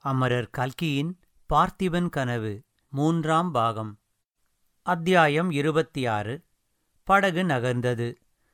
அமரர் கல்கியின் பார்த்திபன் கனவு மூன்றாம் பாகம் அத்தியாயம் இருபத்தி ஆறு படகு நகர்ந்தது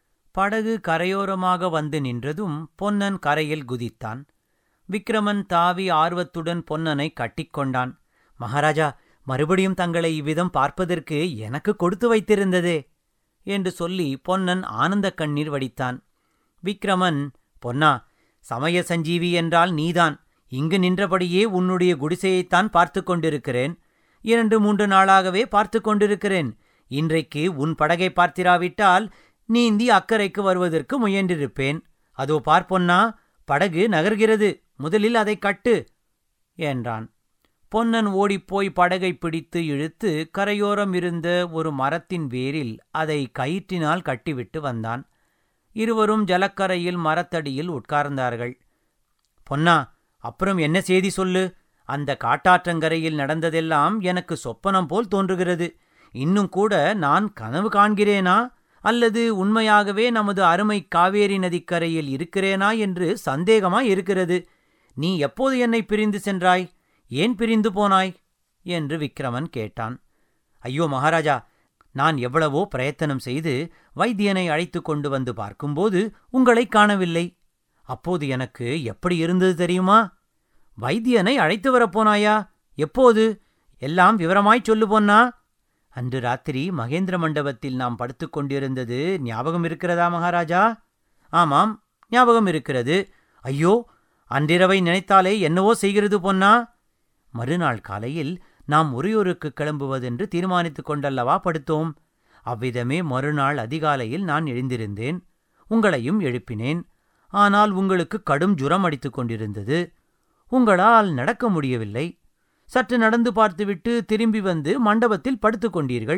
படகு கரையோரமாக வந்து நின்றதும் பொன்னன் கரையில் குதித்தான் விக்ரமன் தாவி ஆர்வத்துடன் பொன்னனை கட்டிக்கொண்டான் மகாராஜா மறுபடியும் தங்களை இவ்விதம் பார்ப்பதற்கு எனக்கு கொடுத்து வைத்திருந்ததே என்று சொல்லி பொன்னன் ஆனந்தக் கண்ணீர் வடித்தான் விக்ரமன் பொன்னா சமய சஞ்சீவி என்றால் நீதான் இங்கு நின்றபடியே உன்னுடைய குடிசையைத்தான் பார்த்து கொண்டிருக்கிறேன் இரண்டு மூன்று நாளாகவே பார்த்து கொண்டிருக்கிறேன் இன்றைக்கு உன் படகை பார்த்திராவிட்டால் நீந்தி அக்கறைக்கு வருவதற்கு முயன்றிருப்பேன் அதோ பார்ப்பொன்னா படகு நகர்கிறது முதலில் அதை கட்டு என்றான் பொன்னன் ஓடிப்போய் படகை பிடித்து இழுத்து கரையோரம் இருந்த ஒரு மரத்தின் வேரில் அதை கயிற்றினால் கட்டிவிட்டு வந்தான் இருவரும் ஜலக்கரையில் மரத்தடியில் உட்கார்ந்தார்கள் பொன்னா அப்புறம் என்ன செய்தி சொல்லு அந்த காட்டாற்றங்கரையில் நடந்ததெல்லாம் எனக்கு சொப்பனம் போல் தோன்றுகிறது இன்னும் கூட நான் கனவு காண்கிறேனா அல்லது உண்மையாகவே நமது அருமை காவேரி நதிக்கரையில் இருக்கிறேனா என்று சந்தேகமாய் இருக்கிறது நீ எப்போது என்னை பிரிந்து சென்றாய் ஏன் பிரிந்து போனாய் என்று விக்ரமன் கேட்டான் ஐயோ மகாராஜா நான் எவ்வளவோ பிரயத்தனம் செய்து வைத்தியனை அழைத்து கொண்டு வந்து பார்க்கும்போது உங்களை காணவில்லை அப்போது எனக்கு எப்படி இருந்தது தெரியுமா வைத்தியனை அழைத்து வரப்போனாயா எப்போது எல்லாம் விவரமாய்ச் சொல்லு பொன்னா அன்று ராத்திரி மகேந்திர மண்டபத்தில் நாம் படுத்துக் கொண்டிருந்தது ஞாபகம் இருக்கிறதா மகாராஜா ஆமாம் ஞாபகம் இருக்கிறது ஐயோ அன்றிரவை நினைத்தாலே என்னவோ செய்கிறது பொன்னா மறுநாள் காலையில் நாம் உறையூருக்கு கிளம்புவதென்று தீர்மானித்துக் கொண்டல்லவா படுத்தோம் அவ்விதமே மறுநாள் அதிகாலையில் நான் எழுந்திருந்தேன் உங்களையும் எழுப்பினேன் ஆனால் உங்களுக்கு கடும் ஜுரம் அடித்துக் கொண்டிருந்தது உங்களால் நடக்க முடியவில்லை சற்று நடந்து பார்த்துவிட்டு திரும்பி வந்து மண்டபத்தில் படுத்துக் கொண்டீர்கள்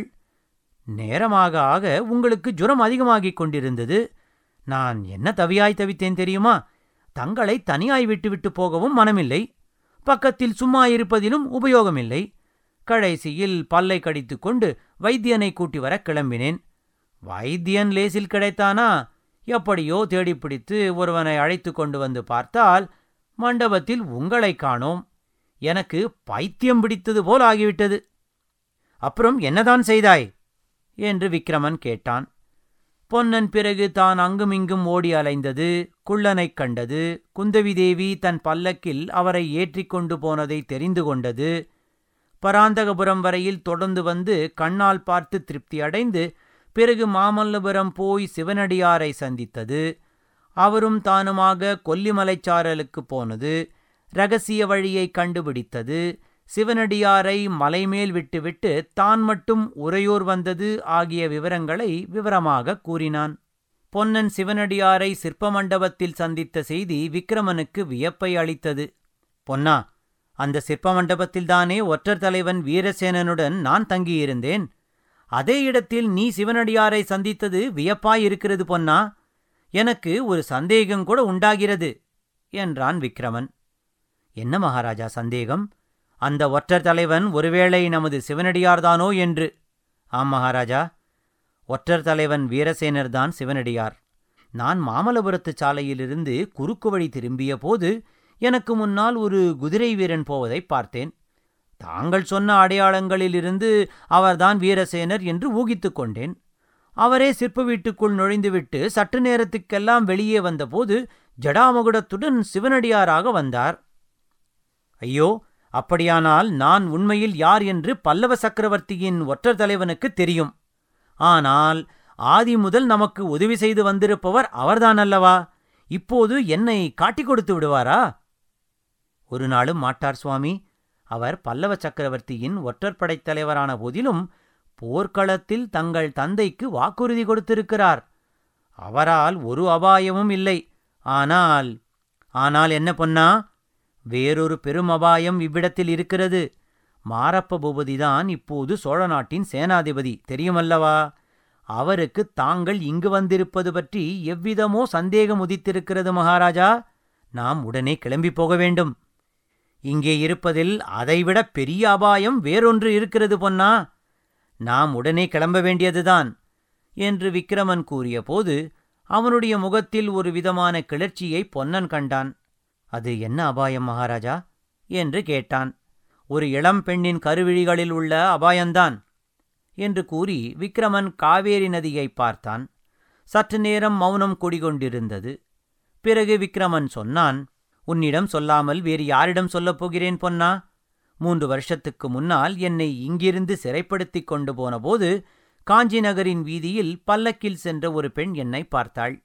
நேரமாக ஆக உங்களுக்கு ஜுரம் அதிகமாகிக் கொண்டிருந்தது நான் என்ன தவியாய் தவித்தேன் தெரியுமா தங்களை தனியாய் விட்டுவிட்டு போகவும் மனமில்லை பக்கத்தில் சும்மா இருப்பதிலும் உபயோகமில்லை கடைசியில் பல்லை கடித்துக் கொண்டு வைத்தியனை கூட்டி வர கிளம்பினேன் வைத்தியன் லேசில் கிடைத்தானா எப்படியோ தேடிப்பிடித்து ஒருவனை அழைத்து கொண்டு வந்து பார்த்தால் மண்டபத்தில் உங்களை காணோம் எனக்கு பைத்தியம் பிடித்தது போல் ஆகிவிட்டது அப்புறம் என்னதான் செய்தாய் என்று விக்ரமன் கேட்டான் பொன்னன் பிறகு தான் அங்குமிங்கும் ஓடி அலைந்தது குள்ளனைக் கண்டது குந்தவி தேவி தன் பல்லக்கில் அவரை ஏற்றிக் கொண்டு போனதை தெரிந்து கொண்டது பராந்தகபுரம் வரையில் தொடர்ந்து வந்து கண்ணால் பார்த்து திருப்தி அடைந்து பிறகு மாமல்லபுரம் போய் சிவனடியாரை சந்தித்தது அவரும் தானுமாக கொல்லிமலைச்சாரலுக்கு போனது ரகசிய வழியை கண்டுபிடித்தது சிவனடியாரை மலைமேல் விட்டுவிட்டு தான் மட்டும் உறையூர் வந்தது ஆகிய விவரங்களை விவரமாக கூறினான் பொன்னன் சிவனடியாரை சிற்ப மண்டபத்தில் சந்தித்த செய்தி விக்ரமனுக்கு வியப்பை அளித்தது பொன்னா அந்த சிற்ப மண்டபத்தில்தானே ஒற்றர் தலைவன் வீரசேனனுடன் நான் தங்கியிருந்தேன் அதே இடத்தில் நீ சிவனடியாரை சந்தித்தது வியப்பாயிருக்கிறது பொன்னா எனக்கு ஒரு சந்தேகம் கூட உண்டாகிறது என்றான் விக்ரமன் என்ன மகாராஜா சந்தேகம் அந்த ஒற்றர் தலைவன் ஒருவேளை நமது சிவனடியார்தானோ என்று ஆம் மகாராஜா ஒற்றர் தலைவன் வீரசேனர்தான் சிவனடியார் நான் மாமல்லபுரத்து சாலையிலிருந்து குறுக்கு வழி திரும்பிய போது எனக்கு முன்னால் ஒரு குதிரை வீரன் போவதை பார்த்தேன் தாங்கள் சொன்ன அடையாளங்களிலிருந்து அவர்தான் வீரசேனர் என்று ஊகித்துக் கொண்டேன் அவரே சிற்ப வீட்டுக்குள் நுழைந்துவிட்டு சற்று நேரத்துக்கெல்லாம் வெளியே வந்தபோது ஜடாமகுடத்துடன் சிவனடியாராக வந்தார் ஐயோ அப்படியானால் நான் உண்மையில் யார் என்று பல்லவ சக்கரவர்த்தியின் ஒற்றர் தலைவனுக்கு தெரியும் ஆனால் ஆதி முதல் நமக்கு உதவி செய்து வந்திருப்பவர் அவர்தான் அல்லவா இப்போது என்னை காட்டிக் கொடுத்து விடுவாரா ஒரு நாளும் மாட்டார் சுவாமி அவர் பல்லவ சக்கரவர்த்தியின் ஒற்றற்படைத் தலைவரான போதிலும் போர்க்களத்தில் தங்கள் தந்தைக்கு வாக்குறுதி கொடுத்திருக்கிறார் அவரால் ஒரு அபாயமும் இல்லை ஆனால் ஆனால் என்ன பொன்னா வேறொரு பெரும் அபாயம் இவ்விடத்தில் இருக்கிறது மாரப்ப பூபதிதான் இப்போது சோழ நாட்டின் சேனாதிபதி தெரியுமல்லவா அவருக்கு தாங்கள் இங்கு வந்திருப்பது பற்றி எவ்விதமோ சந்தேகம் உதித்திருக்கிறது மகாராஜா நாம் உடனே கிளம்பி போக வேண்டும் இங்கே இருப்பதில் அதைவிட பெரிய அபாயம் வேறொன்று இருக்கிறது பொன்னா நாம் உடனே கிளம்ப வேண்டியதுதான் என்று விக்கிரமன் கூறியபோது அவனுடைய முகத்தில் ஒரு விதமான கிளர்ச்சியை பொன்னன் கண்டான் அது என்ன அபாயம் மகாராஜா என்று கேட்டான் ஒரு இளம் பெண்ணின் கருவிழிகளில் உள்ள அபாயந்தான் என்று கூறி விக்ரமன் காவேரி நதியை பார்த்தான் சற்று நேரம் மௌனம் குடிகொண்டிருந்தது பிறகு விக்ரமன் சொன்னான் உன்னிடம் சொல்லாமல் வேறு யாரிடம் சொல்லப் போகிறேன் பொன்னா மூன்று வருஷத்துக்கு முன்னால் என்னை இங்கிருந்து சிறைப்படுத்திக் கொண்டு போனபோது காஞ்சி நகரின் வீதியில் பல்லக்கில் சென்ற ஒரு பெண் என்னை பார்த்தாள்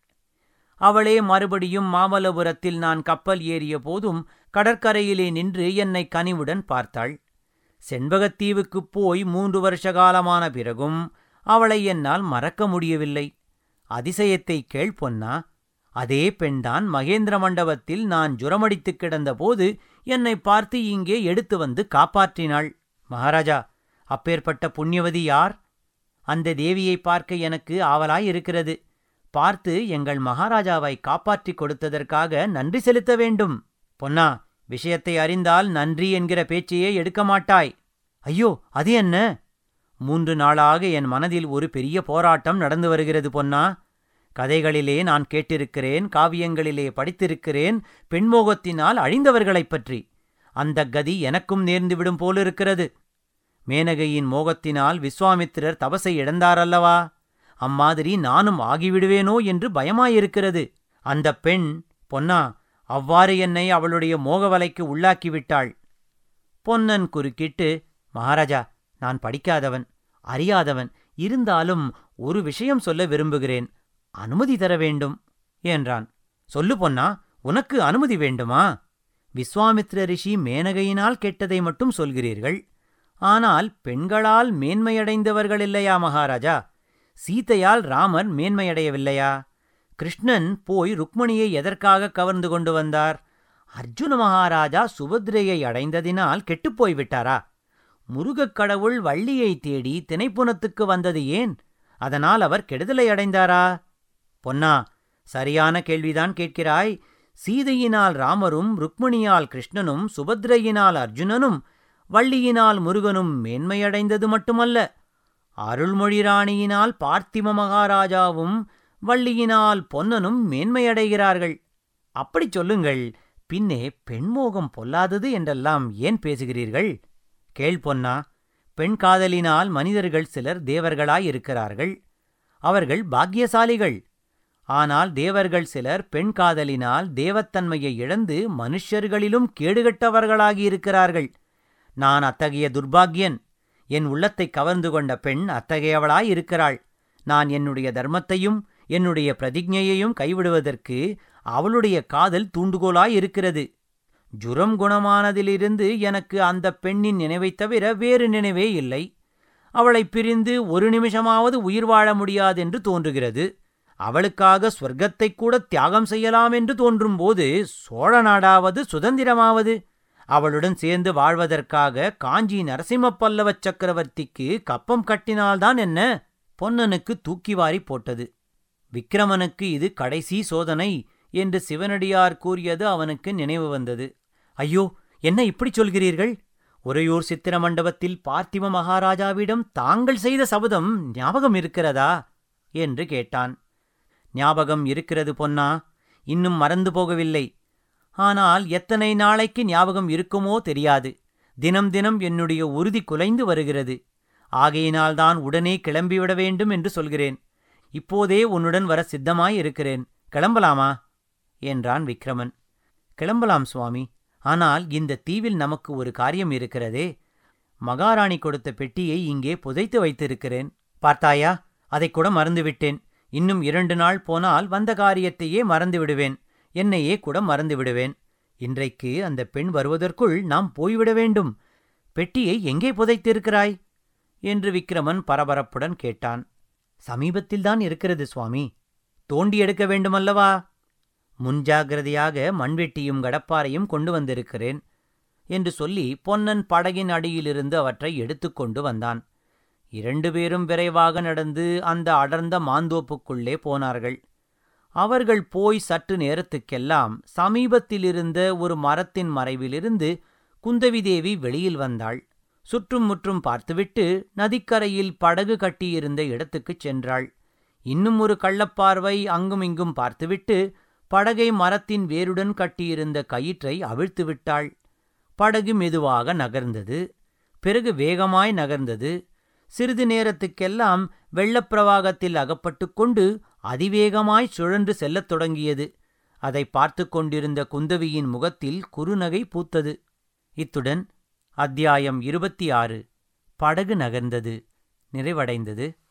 அவளே மறுபடியும் மாமல்லபுரத்தில் நான் கப்பல் ஏறிய போதும் கடற்கரையிலே நின்று என்னை கனிவுடன் பார்த்தாள் செண்பகத்தீவுக்குப் போய் மூன்று வருஷ காலமான பிறகும் அவளை என்னால் மறக்க முடியவில்லை அதிசயத்தை கேள் பொன்னா அதே பெண்தான் மகேந்திர மண்டபத்தில் நான் ஜுரமடித்துக் கிடந்தபோது என்னை பார்த்து இங்கே எடுத்து வந்து காப்பாற்றினாள் மகாராஜா அப்பேற்பட்ட புண்ணியவதி யார் அந்த தேவியை பார்க்க எனக்கு ஆவலாய் இருக்கிறது பார்த்து எங்கள் மகாராஜாவை காப்பாற்றிக் கொடுத்ததற்காக நன்றி செலுத்த வேண்டும் பொன்னா விஷயத்தை அறிந்தால் நன்றி என்கிற பேச்சையே எடுக்க மாட்டாய் ஐயோ அது என்ன மூன்று நாளாக என் மனதில் ஒரு பெரிய போராட்டம் நடந்து வருகிறது பொன்னா கதைகளிலே நான் கேட்டிருக்கிறேன் காவியங்களிலே படித்திருக்கிறேன் பெண்மோகத்தினால் அழிந்தவர்களைப் பற்றி அந்த கதி எனக்கும் நேர்ந்துவிடும் போலிருக்கிறது மேனகையின் மோகத்தினால் விஸ்வாமித்திரர் தபசை இழந்தாரல்லவா அம்மாதிரி நானும் ஆகிவிடுவேனோ என்று பயமாயிருக்கிறது அந்த பெண் பொன்னா அவ்வாறு என்னை அவளுடைய மோகவலைக்கு உள்ளாக்கிவிட்டாள் பொன்னன் குறுக்கிட்டு மகாராஜா நான் படிக்காதவன் அறியாதவன் இருந்தாலும் ஒரு விஷயம் சொல்ல விரும்புகிறேன் அனுமதி தர வேண்டும் என்றான் சொல்லு பொன்னா உனக்கு அனுமதி வேண்டுமா விஸ்வாமித்ர ரிஷி மேனகையினால் கெட்டதை மட்டும் சொல்கிறீர்கள் ஆனால் பெண்களால் மேன்மையடைந்தவர்கள் இல்லையா மகாராஜா சீதையால் ராமர் மேன்மையடையவில்லையா கிருஷ்ணன் போய் ருக்மணியை எதற்காக கவர்ந்து கொண்டு வந்தார் அர்ஜுன மகாராஜா சுபத்ரையை அடைந்ததினால் கெட்டுப்போய் விட்டாரா முருகக் கடவுள் வள்ளியை தேடி திணைப்புனத்துக்கு வந்தது ஏன் அதனால் அவர் கெடுதலை அடைந்தாரா பொன்னா சரியான கேள்விதான் கேட்கிறாய் சீதையினால் ராமரும் ருக்மிணியால் கிருஷ்ணனும் சுபத்ரையினால் அர்ஜுனனும் வள்ளியினால் முருகனும் மேன்மையடைந்தது மட்டுமல்ல அருள்மொழி ராணியினால் பார்த்திம மகாராஜாவும் வள்ளியினால் பொன்னனும் மேன்மையடைகிறார்கள் அப்படிச் சொல்லுங்கள் பின்னே பெண்மோகம் பொல்லாதது என்றெல்லாம் ஏன் பேசுகிறீர்கள் கேள் பொன்னா பெண் காதலினால் மனிதர்கள் சிலர் தேவர்களாயிருக்கிறார்கள் அவர்கள் பாக்கியசாலிகள் ஆனால் தேவர்கள் சிலர் பெண் காதலினால் தேவத்தன்மையை இழந்து மனுஷர்களிலும் கேடுகட்டவர்களாகியிருக்கிறார்கள் நான் அத்தகைய துர்பாக்கியன் என் உள்ளத்தை கவர்ந்து கொண்ட பெண் அத்தகையவளாயிருக்கிறாள் நான் என்னுடைய தர்மத்தையும் என்னுடைய பிரதிஜையையும் கைவிடுவதற்கு அவளுடைய காதல் தூண்டுகோலாயிருக்கிறது ஜுரம் குணமானதிலிருந்து எனக்கு அந்த பெண்ணின் நினைவைத் தவிர வேறு நினைவே இல்லை அவளைப் பிரிந்து ஒரு நிமிஷமாவது உயிர் வாழ முடியாதென்று தோன்றுகிறது அவளுக்காக ஸ்வர்க்கத்தைக் கூட தியாகம் செய்யலாம் என்று தோன்றும்போது சோழ நாடாவது சுதந்திரமாவது அவளுடன் சேர்ந்து வாழ்வதற்காக காஞ்சி நரசிம்மப்பல்லவச் சக்கரவர்த்திக்கு கப்பம் கட்டினால்தான் என்ன பொன்னனுக்கு தூக்கி வாரி போட்டது விக்கிரமனுக்கு இது கடைசி சோதனை என்று சிவனடியார் கூறியது அவனுக்கு நினைவு வந்தது ஐயோ என்ன இப்படி சொல்கிறீர்கள் உறையூர் சித்திர மண்டபத்தில் பார்த்திம மகாராஜாவிடம் தாங்கள் செய்த சபதம் ஞாபகம் இருக்கிறதா என்று கேட்டான் ஞாபகம் இருக்கிறது பொன்னா இன்னும் மறந்து போகவில்லை ஆனால் எத்தனை நாளைக்கு ஞாபகம் இருக்குமோ தெரியாது தினம் தினம் என்னுடைய உறுதி குலைந்து வருகிறது ஆகையினால்தான் உடனே கிளம்பிவிட வேண்டும் என்று சொல்கிறேன் இப்போதே உன்னுடன் வர சித்தமாய் இருக்கிறேன் கிளம்பலாமா என்றான் விக்ரமன் கிளம்பலாம் சுவாமி ஆனால் இந்த தீவில் நமக்கு ஒரு காரியம் இருக்கிறதே மகாராணி கொடுத்த பெட்டியை இங்கே புதைத்து வைத்திருக்கிறேன் பார்த்தாயா அதைக் கூட மறந்துவிட்டேன் இன்னும் இரண்டு நாள் போனால் வந்த காரியத்தையே மறந்து விடுவேன் என்னையே கூட மறந்து விடுவேன் இன்றைக்கு அந்த பெண் வருவதற்குள் நாம் போய்விட வேண்டும் பெட்டியை எங்கே புதைத்திருக்கிறாய் என்று விக்ரமன் பரபரப்புடன் கேட்டான் சமீபத்தில்தான் இருக்கிறது சுவாமி தோண்டி எடுக்க வேண்டுமல்லவா முன்ஜாகிரதையாக மண்வெட்டியும் கடப்பாரையும் கொண்டு வந்திருக்கிறேன் என்று சொல்லி பொன்னன் படகின் அடியிலிருந்து அவற்றை எடுத்துக்கொண்டு வந்தான் இரண்டு பேரும் விரைவாக நடந்து அந்த அடர்ந்த மாந்தோப்புக்குள்ளே போனார்கள் அவர்கள் போய் சற்று நேரத்துக்கெல்லாம் சமீபத்திலிருந்த ஒரு மரத்தின் மறைவிலிருந்து குந்தவி தேவி வெளியில் வந்தாள் சுற்றும் முற்றும் பார்த்துவிட்டு நதிக்கரையில் படகு கட்டியிருந்த இடத்துக்குச் சென்றாள் இன்னும் ஒரு கள்ளப்பார்வை அங்குமிங்கும் பார்த்துவிட்டு படகை மரத்தின் வேருடன் கட்டியிருந்த கயிற்றை அவிழ்த்து விட்டாள் படகு மெதுவாக நகர்ந்தது பிறகு வேகமாய் நகர்ந்தது சிறிது நேரத்துக்கெல்லாம் வெள்ளப்பிரவாகத்தில் அகப்பட்டு கொண்டு அதிவேகமாய் சுழன்று செல்லத் தொடங்கியது அதை பார்த்து கொண்டிருந்த குந்தவியின் முகத்தில் குறுநகை பூத்தது இத்துடன் அத்தியாயம் இருபத்தி ஆறு படகு நகர்ந்தது நிறைவடைந்தது